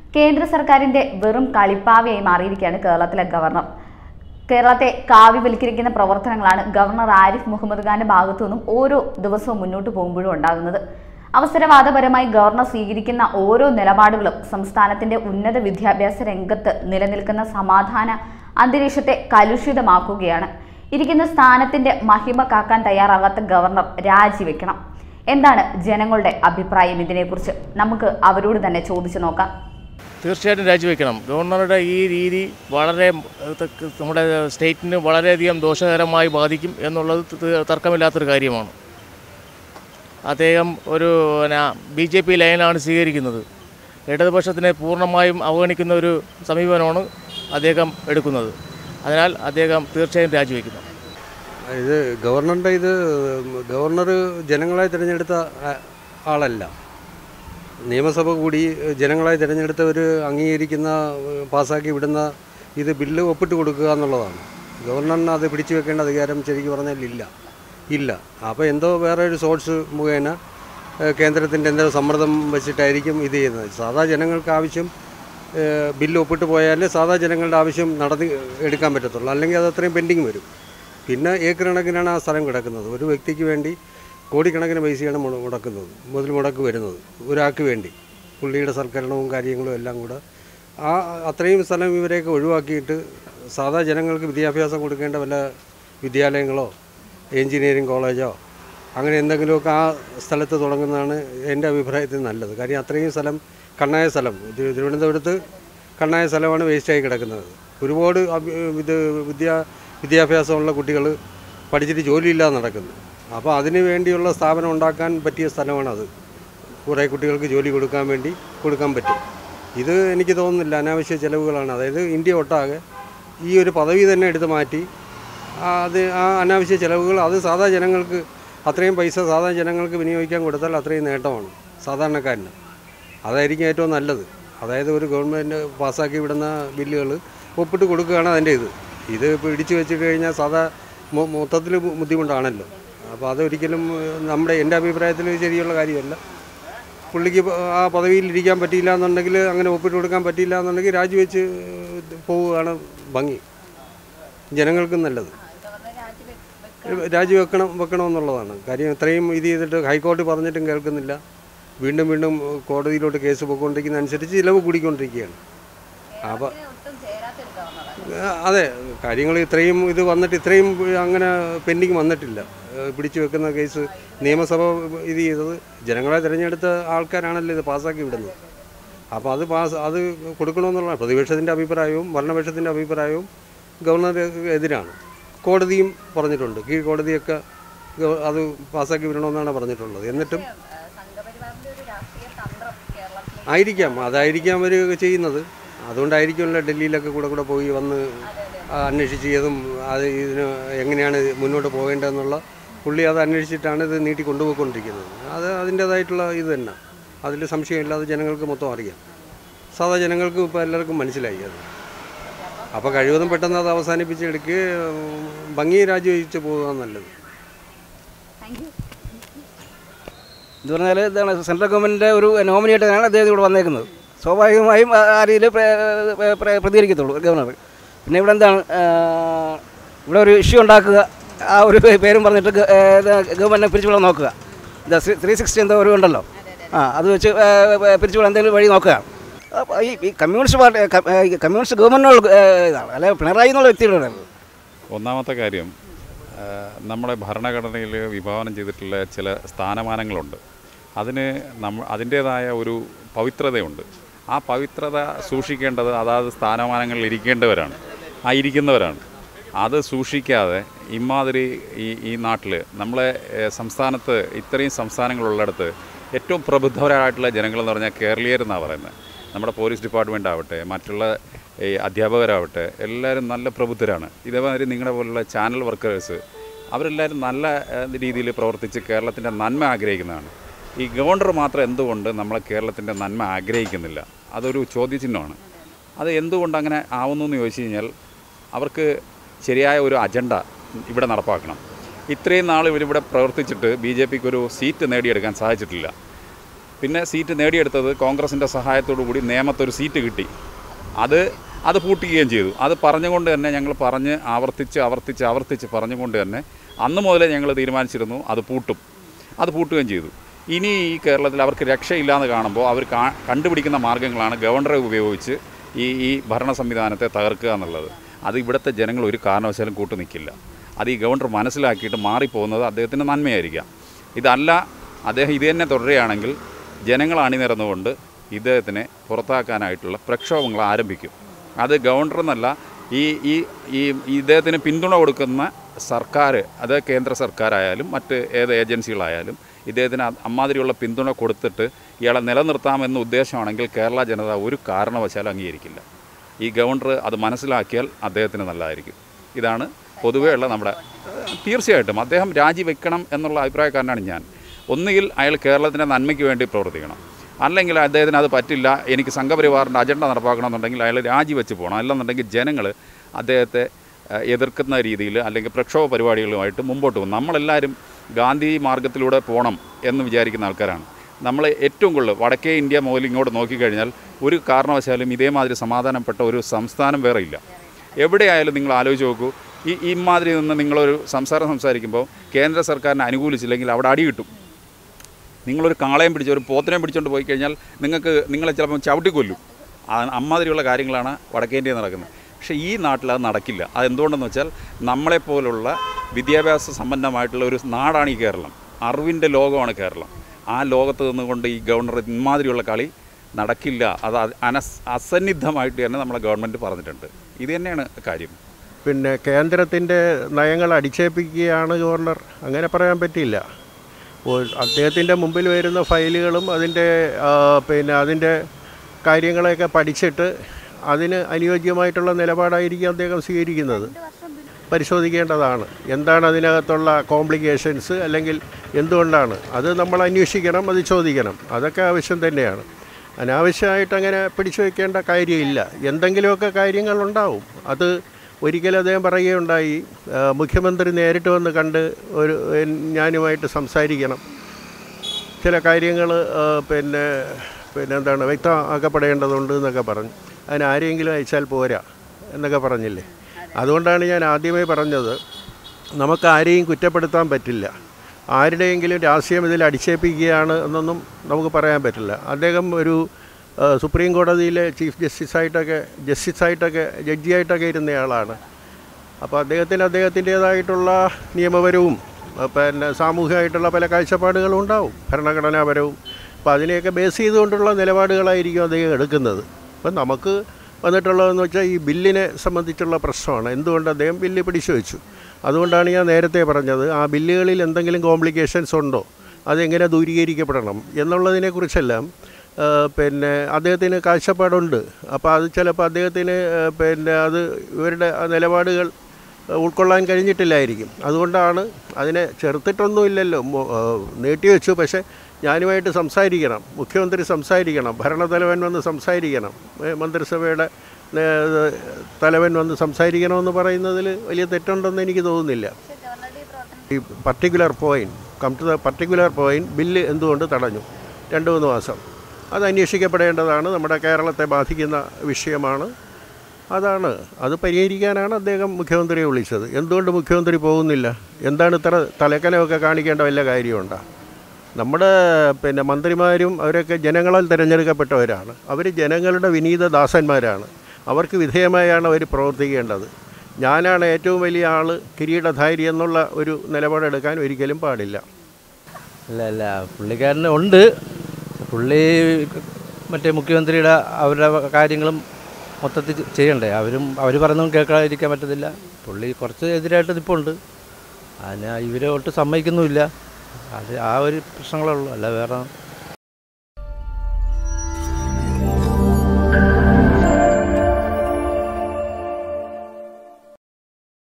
കേന്ദ്ര സർക്കാരിന്റെ വെറും കളിപ്പാവയായി മാറിയിരിക്കുകയാണ് കേരളത്തിലെ ഗവർണർ കേരളത്തെ കാവ്യവൽക്കരിക്കുന്ന പ്രവർത്തനങ്ങളാണ് ഗവർണർ ആരിഫ് മുഹമ്മദ് ഖാന്റെ ഭാഗത്തു നിന്നും ഓരോ ദിവസവും മുന്നോട്ട് പോകുമ്പോഴും ഉണ്ടാകുന്നത് അവസരവാദപരമായി ഗവർണർ സ്വീകരിക്കുന്ന ഓരോ നിലപാടുകളും സംസ്ഥാനത്തിന്റെ ഉന്നത വിദ്യാഭ്യാസ രംഗത്ത് നിലനിൽക്കുന്ന സമാധാന അന്തരീക്ഷത്തെ കലുഷിതമാക്കുകയാണ് ഇരിക്കുന്ന സ്ഥാനത്തിന്റെ മഹിമ കാക്കാൻ തയ്യാറാകാത്ത ഗവർണർ രാജിവെക്കണം എന്താണ് ജനങ്ങളുടെ അഭിപ്രായം ഇതിനെക്കുറിച്ച് നമുക്ക് അവരോട് തന്നെ ചോദിച്ചു നോക്കാം തീർച്ചയായിട്ടും രാജിവെക്കണം ഗവർണറുടെ ഈ രീതി വളരെ ഏഹ്, ത- നമ്മുടെ സ്റ്റേറ്റിന് വളരെയധികം ദോഷകരമായി ബാധിക്കും എന്നുള്ളത് ത- തർക്കമില്ലാത്തൊരു കാര്യമാണ് അദ്ദേഹം ഒരു ബി ജെ പി ലൈനാണ് സ്വീകരിക്കുന്നത് ഇടതുപക്ഷത്തിനെ പൂർണ്ണമായും അവഗണിക്കുന്ന ഒരു സമീപനമാണ് അദ്ദേഹം എടുക്കുന്നത് അതിനാൽ അദ്ദേഹം തീർച്ചയായും രാജിവെക്കുന്നു ഇത് ഗവർണറുടെ ഇത് ഗവർണർ ജനങ്ങളെ തിരഞ്ഞെടുത്ത ആ- ആളല്ല നിയമസഭ കൂടി ജനങ്ങളെ തിരഞ്ഞെടുത്തവർ അംഗീകരിക്കുന്ന പാസ്സാക്കി വിടുന്ന ഇത് ബില്ല് ഒപ്പിട്ട് കൊടുക്കുക എന്നുള്ളതാണ് ഗവർണറിന് അത് പിടിച്ചു വെക്കേണ്ട അധികാരം ശരിക്കും പറഞ്ഞാൽ ഇല്ല ഇല്ല അപ്പോൾ എന്തോ വേറെ ഒരു സോഴ്സ് മുഖേന ഏഹ്, കേന്ദ്രത്തിൻ്റെ എന്തോ സമ്മർദ്ദം വെച്ചിട്ടായിരിക്കും ഇത് ചെയ്യുന്നത് സാധാ ജനങ്ങൾക്ക് ആവശ്യം ഏഹ്, ബില്ല് ഒപ്പിട്ട് പോയാൽ സാധാ ജനങ്ങളുടെ ആവശ്യം നടത്തി എടുക്കാൻ പറ്റത്തുള്ളൂ അല്ലെങ്കിൽ അത് അത്രയും പെൻഡിങ് വരും പിന്നെ ഏക്കർ കണക്കിനാണ് ആ സ്ഥലം കിടക്കുന്നത് ഒരു വ്യക്തിക്ക് വേണ്ടി കോടിക്കണക്കിന് പൈസയാണ് മുട- മുടക്കുന്നത് മുതൽ മുടക്ക് വരുന്നത് ഒരാൾക്ക് വേണ്ടി പുള്ളിയുടെ സൽക്കരണവും കാര്യങ്ങളും എല്ലാം കൂടെ ആ അത്രയും സ്ഥലം ഇവരെയൊക്കെ ഒഴിവാക്കിയിട്ട് സാധാ ജനങ്ങൾക്ക് വിദ്യാഭ്യാസം കൊടുക്കേണ്ട വല്ല വിദ്യാലയങ്ങളോ എഞ്ചിനീയറിംഗ് കോളേജോ അങ്ങനെ എന്തെങ്കിലുമൊക്കെ ആ സ്ഥലത്ത് തുടങ്ങുന്നതാണ് എൻ്റെ അഭിപ്രായത്തിൽ നല്ലത് കാര്യം അത്രയും സ്ഥലം കണ്ണായ സ്ഥലം തിരു- തിരുവനന്തപുരത്ത് കണ്ണായ സ്ഥലമാണ് വേസ്റ്റായി കിടക്കുന്നത് ഒരുപാട് അഭി- ഇത് വിദ്യാ വിദ്യാഭ്യാസമുള്ള കുട്ടികൾ പഠിച്ചിട്ട് ജോലിയില്ലാതെ നടക്കുന്നു അപ്പോൾ അതിന് വേണ്ടിയുള്ള സ്ഥാപനം ഉണ്ടാക്കാൻ പറ്റിയ സ്ഥലമാണത് കുറേ കുട്ടികൾക്ക് ജോലി കൊടുക്കാൻ വേണ്ടി കൊടുക്കാൻ പറ്റും ഇത് എനിക്ക് തോന്നുന്നില്ല അനാവശ്യ ചിലവുകളാണ് അതായത് ഇന്ത്യ ഒട്ടാകെ ഈ ഒരു പദവി തന്നെ എടുത്ത് മാറ്റി ആ അത് ആ അനാവശ്യ ചിലവുകൾ അത് സാധാ ജനങ്ങൾക്ക് അത്രയും പൈസ സാധാ ജനങ്ങൾക്ക് വിനിയോഗിക്കാൻ കൊടുത്താൽ അത്രയും നേട്ടമാണ് സാധാരണക്കാരന് അതായിരിക്കും ഏറ്റവും നല്ലത് അതായത് ഒരു ഗവൺമെൻറ് പാസ്സാക്കി വിടുന്ന ബില്ലുകൾ ഒപ്പിട്ട് കൊടുക്കുകയാണ് അതിൻ്റെ ഇത് ഇത് പിടിച്ചു വെച്ചിട്ട് കഴിഞ്ഞാൽ സാധാ മൊത്തത്തിൽ ബുദ്ധിമുട്ടാണല്ലോ അപ്പോൾ അതൊരിക്കലും ഏഹ്, നമ്മുടെ എൻ്റെ അഭിപ്രായത്തിൽ ശരിയുള്ള കാര്യമല്ല പുള്ളിക്ക് ഇപ്പൊ ആ പദവിയിൽ ഇരിക്കാൻ പറ്റിയില്ല എന്നുണ്ടെങ്കിൽ അങ്ങനെ ഒപ്പിട്ട് കൊടുക്കാൻ പറ്റിയില്ല എന്നുണ്ടെങ്കിൽ രാജിവെച്ച് ഏഹ്, പോവുകയാണ് ഭംഗി ജനങ്ങൾക്കും നല്ലത് രാജിവെക്കണം വെക്കണമെന്നുള്ളതാണ് കാര്യം ഇത്രയും ഇത് ചെയ്തിട്ട് ഹൈക്കോടതി പറഞ്ഞിട്ടും കേൾക്കുന്നില്ല വീണ്ടും വീണ്ടും കോടതിയിലോട്ട് കേസ് പോയിക്കൊണ്ടിരിക്കുന്ന അനുസരിച്ച് ചിലവ് കൂടിക്കൊണ്ടിരിക്കുകയാണ് അപ്പോൾ അതെ കാര്യങ്ങൾ ഇത്രയും ഇത് വന്നിട്ട് ഇത്രയും അങ്ങനെ പെൻഡിങ് വന്നിട്ടില്ല ഏഹ് പിടിച്ചു വെക്കുന്ന കേസ് നിയമസഭ ഇത് ചെയ്തത് ജനങ്ങളെ തിരഞ്ഞെടുത്ത ആൾക്കാരാണല്ലോ ഇത് പാസ്സാക്കി വിടുന്നത് അപ്പോൾ അത് പാസ് അത് കൊടുക്കണമെന്നുള്ള പ്രതിപക്ഷത്തിൻ്റെ അഭിപ്രായവും ഭരണപക്ഷത്തിൻ്റെ അഭിപ്രായവും ഗവർണർ എതിരാണ് കോടതിയും പറഞ്ഞിട്ടുണ്ട് കീഴ്ക്കോടതിയൊക്കെ ഗവ- അത് പാസ്സാക്കി വിടണമെന്നാണ് പറഞ്ഞിട്ടുള്ളത് എന്നിട്ടും ആയിരിക്കാം അതായിരിക്കാം അവർ ചെയ്യുന്നത് അതുകൊണ്ടായിരിക്കുമല്ലോ ഡൽഹിയിലൊക്കെ കൂടെ കൂടെ പോയി വന്ന് ആ, അന്വേഷിച്ച് ചെയ്തും അത് ഇതിന് എങ്ങനെയാണ് ഇത് മുന്നോട്ട് പോകേണ്ടതെന്നുള്ള പുള്ളി അത് അന്വേഷിച്ചിട്ടാണ് ഇത് നീട്ടി കൊണ്ടുപോയിക്കൊണ്ടിരിക്കുന്നത് അത് അതിൻ്റേതായിട്ടുള്ള ഇത് തന്നെ അതിൽ സംശയമില്ലാതെ ജനങ്ങൾക്ക് മൊത്തം അറിയാം സാധാ ജനങ്ങൾക്കും ഇപ്പോൾ എല്ലാവർക്കും മനസ്സിലായി അത് അപ്പോൾ കഴിവതും പെട്ടെന്ന് അത് അവസാനിപ്പിച്ച് എടുക്കുക ഭംഗി രാജിവെച്ച് പോകുക നല്ലത് എന്ന് പറഞ്ഞാൽ ഇതാണ് സെൻട്രൽ ഗവൺമെൻറ്റിൻ്റെ ഒരു നോമിനിയായിട്ടാണ് അദ്ദേഹം ഇവിടെ വന്നേക്കുന്നത് സ്വാഭാവികമായും ആ ആ രീതിയിൽ പ്ര- പ്ര- പ്രതികരിക്കത്തുള്ളൂ ഗവർണർ പിന്നെ ഇവിടെ എന്താണ് ആ, ഇവിടെ ഒരു ഇഷ്യൂ ഉണ്ടാക്കുക ആ ഒരു പേരും പറഞ്ഞിട്ട് ഗവൺമെൻറ്റിനെ പിരിച്ചുവിടാൻ നോക്കുക ഇത് ത്രീ സിക്സ്റ്റി എന്തോ ഒരു ഉണ്ടല്ലോ ആ അത് വെച്ച് പിരിച്ചുവിടാൻ എന്തെങ്കിലും വഴി നോക്കുക അപ്പോൾ ഈ ഈ കമ്മ്യൂണിസ്റ്റ് പാർട്ടി ക- ഈ കമ്മ്യൂണിസ്റ്റ് ഗവൺമെൻറ്റിനുള്ള ഇതാണ് അല്ലെ പിണറായി എന്നുള്ള വ്യക്തിയുടെ ഒന്നാമത്തെ കാര്യം ആ, നമ്മുടെ ഭരണഘടനയിൽ വിഭാവനം ചെയ്തിട്ടുള്ള ചില സ്ഥാനമാനങ്ങളുണ്ട് അതിന് നമ്മ അതിൻ്റേതായ ഒരു പവിത്രതയുണ്ട് ആ പവിത്രത സൂക്ഷിക്കേണ്ടത് അതാത് സ്ഥാനമാനങ്ങളിൽ ഇരിക്കേണ്ടവരാണ് ആ ഇരിക്കുന്നവരാണ് അത് സൂക്ഷിക്കാതെ ഇമാതിരി ഈ ഈ നാട്ടിൽ നമ്മളെ ഏ, സംസ്ഥാനത്ത് ഇത്രയും സംസ്ഥാനങ്ങളുള്ളിടത്ത് ഏറ്റവും പ്രബുദ്ധരായിട്ടുള്ള ജനങ്ങളെന്ന് പറഞ്ഞാൽ കേരളീയരെന്നാണ് പറയുന്നത് നമ്മുടെ പോലീസ് ഡിപ്പാർട്ട്മെൻ്റ് ആവട്ടെ മറ്റുള്ള ഈ അധ്യാപകരാവട്ടെ എല്ലാവരും നല്ല പ്രബുദ്ധരാണ് ഇതേമാതിരി നിങ്ങളുടെ പോലുള്ള ചാനൽ വർക്കേഴ്സ് അവരെല്ലാവരും നല്ല രീതിയിൽ പ്രവർത്തിച്ച് കേരളത്തിൻ്റെ നന്മ ആഗ്രഹിക്കുന്നതാണ് ഈ ഗവർണർ മാത്രം എന്തുകൊണ്ട് നമ്മളെ കേരളത്തിൻ്റെ നന്മ ആഗ്രഹിക്കുന്നില്ല അതൊരു ചോദ്യചിഹ്നമാണ് അത് എന്തുകൊണ്ട് അങ്ങനെ ആവുന്നു എന്ന് ചോദിച്ചു കഴിഞ്ഞാൽ അവർക്ക് ശരിയായ ഒരു അജണ്ട ഇവിടെ നടപ്പാക്കണം ഇത്രയും നാൾ ഇവരിവിടെ പ്രവർത്തിച്ചിട്ട് ബി ജെ പിക്ക് ഒരു സീറ്റ് നേടിയെടുക്കാൻ സാധിച്ചിട്ടില്ല പിന്നെ സീറ്റ് നേടിയെടുത്തത് കോൺഗ്രസിൻ്റെ സഹായത്തോടു കൂടി നേമത്തൊരു സീറ്റ് കിട്ടി അത് അത് പൂട്ടുകയും ചെയ്തു അത് പറഞ്ഞുകൊണ്ട് തന്നെ ഞങ്ങൾ പറഞ്ഞ് ആവർത്തിച്ച് ആവർത്തിച്ച് ആവർത്തിച്ച് പറഞ്ഞുകൊണ്ട് തന്നെ അന്ന് മുതലേ ഞങ്ങൾ തീരുമാനിച്ചിരുന്നു അത് പൂട്ടും അത് പൂട്ടുകയും ചെയ്തു ഇനി ഈ കേരളത്തിൽ അവർക്ക് രക്ഷയില്ലാന്ന് കാണുമ്പോൾ അവർ കാ കണ്ടുപിടിക്കുന്ന മാർഗ്ഗങ്ങളാണ് ഗവർണറെ ഉപയോഗിച്ച് ഈ ഈ ഭരണ സംവിധാനത്തെ തകർക്കുക എന്നുള്ളത് അത് ഇവിടുത്തെ ജനങ്ങൾ ഒരു കാരണവശാലും കൂട്ടു നിൽക്കില്ല അത് ഈ ഗവർണർ മനസ്സിലാക്കിയിട്ട് മാറിപ്പോകുന്നത് അദ്ദേഹത്തിന് നന്മയായിരിക്കാം ഇതല്ല അദ്ദേഹം ഇത് തന്നെ തുടരുകയാണെങ്കിൽ ജനങ്ങൾ അണിനിരന്നുകൊണ്ട് ഇദ്ദേഹത്തിനെ പുറത്താക്കാനായിട്ടുള്ള പ്രക്ഷോഭങ്ങൾ ആരംഭിക്കും അത് ഗവർണർ എന്നല്ല ഈ ഈ ഈ ഇദ്ദേഹത്തിന് പിന്തുണ കൊടുക്കുന്ന സർക്കാർ അത് കേന്ദ്ര സർക്കാരായാലും മറ്റ് ഏത് ഏജൻസികളായാലും ഇദ്ദേഹത്തിന് അ- അമ്മാതിരിയുള്ള പിന്തുണ കൊടുത്തിട്ട് ഇയാളെ നിലനിർത്താമെന്ന ഉദ്ദേശമാണെങ്കിൽ കേരള ജനത ഒരു കാരണവശാലും അംഗീകരിക്കില്ല ഈ ഗവർണർ അത് മനസ്സിലാക്കിയാൽ അദ്ദേഹത്തിന് നല്ലതായിരിക്കും ഇതാണ് പൊതുവെയുള്ള നമ്മുടെ തീർച്ചയായിട്ടും അദ്ദേഹം രാജിവെക്കണം എന്നുള്ള അഭിപ്രായക്കാരനാണ് ഞാൻ ഒന്നുകിൽ അയാൾ കേരളത്തിൻ്റെ നന്മയ്ക്ക് വേണ്ടി പ്രവർത്തിക്കണം അല്ലെങ്കിൽ അദ്ദേഹത്തിന് അത് പറ്റില്ല എനിക്ക് സംഘപരിവാറിൻ്റെ അജണ്ട നടപ്പാക്കണമെന്നുണ്ടെങ്കിൽ അയാൾ രാജിവെച്ച് പോകണം അല്ലെന്നുണ്ടെങ്കിൽ ജനങ്ങൾ അദ്ദേഹത്തെ ഏഹ്, എതിർക്കുന്ന രീതിയിൽ അല്ലെങ്കിൽ പ്രക്ഷോഭ പരിപാടികളുമായിട്ട് മുമ്പോട്ട് പോകും നമ്മളെല്ലാവരും ഗാന്ധി മാർഗത്തിലൂടെ പോകണം എന്ന് വിചാരിക്കുന്ന ആൾക്കാരാണ് നമ്മൾ ഏറ്റവും കൂടുതൽ വടക്കേ ഇന്ത്യ മുതൽ ഇങ്ങോട്ട് നോക്കിക്കഴിഞ്ഞാൽ ഒരു കാരണവശാലും ഇതേമാതിരി സമാധാനപ്പെട്ട ഒരു സംസ്ഥാനം വേറെ ഇല്ല എവിടെയായാലും നിങ്ങൾ ആലോചിച്ച് നോക്കൂ ഈ ഇമാതിരി നിന്ന് നിങ്ങളൊരു സംസാരം സംസാരിക്കുമ്പോൾ കേന്ദ്ര സർക്കാരിനെ അനുകൂലിച്ചില്ലെങ്കിൽ അവിടെ അടി കിട്ടും നിങ്ങളൊരു കാളയും പിടിച്ച് ഒരു പോത്തിനെ പിടിച്ചുകൊണ്ട് പോയി കഴിഞ്ഞാൽ നിങ്ങൾക്ക് നിങ്ങളെ ചിലപ്പം ചവിട്ടിക്കൊല്ലും ആ അമ്മാതിരിയുള്ള കാര്യങ്ങളാണ് വടക്കേന്ത്യയിൽ നടക്കുന്നത് പക്ഷേ ഈ നാട്ടിൽ അത് നടക്കില്ല അതെന്തുകൊണ്ടെന്ന് വെച്ചാൽ നമ്മളെപ്പോലുള്ള വിദ്യാഭ്യാസ സമ്പന്നമായിട്ടുള്ള ഒരു നാടാണ് ഈ കേരളം അറിവിൻ്റെ ലോകമാണ് കേരളം ആ ലോകത്ത് നിന്നുകൊണ്ട് ഈ ഗവർണർ ഇമാതിരിയുള്ള കളി നടക്കില്ല അത് അനസ് അസന്നിഗ്ധമായിട്ട് തന്നെ നമ്മളെ ഗവൺമെൻറ് പറഞ്ഞിട്ടുണ്ട് ഇത് തന്നെയാണ് കാര്യം പിന്നെ കേന്ദ്രത്തിൻ്റെ നയങ്ങൾ അടിച്ചേൽപ്പിക്കുകയാണ് ഗവർണർ അങ്ങനെ പറയാൻ പറ്റില്ല അപ്പോൾ അദ്ദേഹത്തിൻ്റെ മുമ്പിൽ വരുന്ന ഫയലുകളും അതിൻ്റെ ആ, പിന്നെ അതിൻ്റെ കാര്യങ്ങളെയൊക്കെ പഠിച്ചിട്ട് അതിന് അനുയോജ്യമായിട്ടുള്ള നിലപാടായിരിക്കും അദ്ദേഹം സ്വീകരിക്കുന്നത് പരിശോധിക്കേണ്ടതാണ് എന്താണ് അതിനകത്തുള്ള കോംപ്ലിക്കേഷൻസ് അല്ലെങ്കിൽ എന്തുകൊണ്ടാണ് അത് നമ്മൾ അന്വേഷിക്കണം അത് ചോദിക്കണം അതൊക്കെ ആവശ്യം തന്നെയാണ് അനാവശ്യമായിട്ട് അങ്ങനെ പിടിച്ചു വയ്ക്കേണ്ട കാര്യമില്ല എന്തെങ്കിലുമൊക്കെ കാര്യങ്ങളുണ്ടാവും അത് ഒരിക്കലും അദ്ദേഹം പറയുകയുണ്ടായി ആ, മുഖ്യമന്ത്രി നേരിട്ട് വന്ന് കണ്ട് ഒരു എൻ- ഞാനുമായിട്ട് സംസാരിക്കണം ചില കാര്യങ്ങൾ പിന്നെ പിന്നെ എന്താണ് വ്യക്തമാക്കപ്പെടേണ്ടതുണ്ട് എന്നൊക്കെ പറഞ്ഞു അതിന് ആരെങ്കിലും അയച്ചാൽ പോരാ എന്നൊക്കെ പറഞ്ഞില്ലേ അതുകൊണ്ടാണ് ഞാൻ ആദ്യമേ പറഞ്ഞത് നമുക്ക് ആരെയും കുറ്റപ്പെടുത്താൻ പറ്റില്ല ആരുടെയെങ്കിലും രാഷ്ട്രീയം ഇതിൽ അടിച്ചേൽപ്പിക്കുകയാണ് എന്നൊന്നും നമുക്ക് പറയാൻ പറ്റില്ല അദ്ദേഹം ഒരു ആ, സുപ്രീം കോടതിയിലെ ചീഫ് ജസ്റ്റിസായിട്ടൊക്കെ ജസ്റ്റിസായിട്ടൊക്കെ ജഡ്ജിയായിട്ടൊക്കെ ഇരുന്നയാളാണ് അപ്പോൾ അദ്ദേഹത്തിന് അദ്ദേഹത്തിൻ്റേതായിട്ടുള്ള നിയമപരവും ആ, പിന്നെ സാമൂഹികമായിട്ടുള്ള പല കാഴ്ചപ്പാടുകളും ഉണ്ടാവും ഭരണഘടനാപരവും അപ്പോൾ അതിനെയൊക്കെ ബേസ് ചെയ്തുകൊണ്ടുള്ള നിലപാടുകളായിരിക്കും അദ്ദേഹം എടുക്കുന്നത് അപ്പം നമുക്ക് വന്നിട്ടുള്ളതെന്ന് വെച്ചാൽ ഈ ബില്ലിനെ സംബന്ധിച്ചുള്ള പ്രശ്നമാണ് എന്തുകൊണ്ട് അദ്ദേഹം ബില്ല് പിടിച്ചു വെച്ചു അതുകൊണ്ടാണ് ഞാൻ നേരത്തെ പറഞ്ഞത് ആ ബില്ലുകളിൽ എന്തെങ്കിലും കോംപ്ലിക്കേഷൻസ് ഉണ്ടോ അതെങ്ങനെ ദൂരീകരിക്കപ്പെടണം എന്നുള്ളതിനെക്കുറിച്ചെല്ലാം ആ, പിന്നെ അദ്ദേഹത്തിന് കാഴ്ചപ്പാടുണ്ട് അപ്പോൾ അത് ചിലപ്പോൾ അദ്ദേഹത്തിന് ആ, പിന്നെ അത് ഇവരുടെ ആ നിലപാടുകൾ ഉൾക്കൊള്ളാൻ കഴിഞ്ഞിട്ടില്ലായിരിക്കും അതുകൊണ്ടാണ് അതിനെ ചെറുത്തിട്ടൊന്നുമില്ലല്ലോ മോ- ആ, നീട്ടിവെച്ചു പക്ഷേ ഞാനുമായിട്ട് സംസാരിക്കണം മുഖ്യമന്ത്രി സംസാരിക്കണം ഭരണതലവൻ വന്ന് സംസാരിക്കണം ഏ, മന്ത്രിസഭയുടെ ഏ, തലവൻ വന്ന് സംസാരിക്കണമെന്ന് പറയുന്നതിൽ വലിയ തെറ്റുണ്ടെന്ന് എനിക്ക് തോന്നുന്നില്ല ഈ particular point come to the particular point bill എന്തുകൊണ്ട് തടഞ്ഞു രണ്ട് മൂന്ന് മാസം അത് അന്വേഷിക്കപ്പെടേണ്ടതാണ് നമ്മുടെ കേരളത്തെ ബാധിക്കുന്ന വിഷയമാണ് അതാണ് അത് പരിഹരിക്കാനാണ് അദ്ദേഹം മുഖ്യമന്ത്രിയെ വിളിച്ചത് എന്തുകൊണ്ട് മുഖ്യമന്ത്രി പോകുന്നില്ല എന്താണ് ഇത്ര തലക്കനമൊക്കെ കാണിക്കേണ്ട വല്ല കാര്യമുണ്ടോ നമ്മുടെ പിന്നെ മന്ത്രിമാരും അവരൊക്കെ ജനങ്ങളാൽ തിരഞ്ഞെടുക്കപ്പെട്ടവരാണ് അവർ ജനങ്ങളുടെ വിനീത ദാസന്മാരാണ് അവർക്ക് വിധേയമായാണ് അവർ പ്രവർത്തിക്കേണ്ടത് ഞാനാണ് ഏറ്റവും വലിയ ആൾ കിരീടധാരി എന്നുള്ള ഒരു നിലപാടെടുക്കാൻ ഒരിക്കലും പാടില്ല അല്ല അല്ല പുള്ളിക്കാരന് ഉണ്ട് പുള്ളി മറ്റേ മുഖ്യമന്ത്രിയുടെ അവരുടെ കാര്യങ്ങളും മൊത്തത്തിൽ ചെയ്യണ്ടേ അവരും അവർ പറയുന്നതും കേൾക്കാതിരിക്കാൻ പറ്റത്തില്ല പുള്ളി കുറച്ച് എതിരായിട്ട് നിൽപ്പുണ്ട് അതിന് ഇവരെ ഒട്ടും സമ്മതിക്കുന്നുമില്ല അത് ആ ഒരു പ്രശ്നങ്ങളേ ഉള്ളൂ അല്ല വേറെ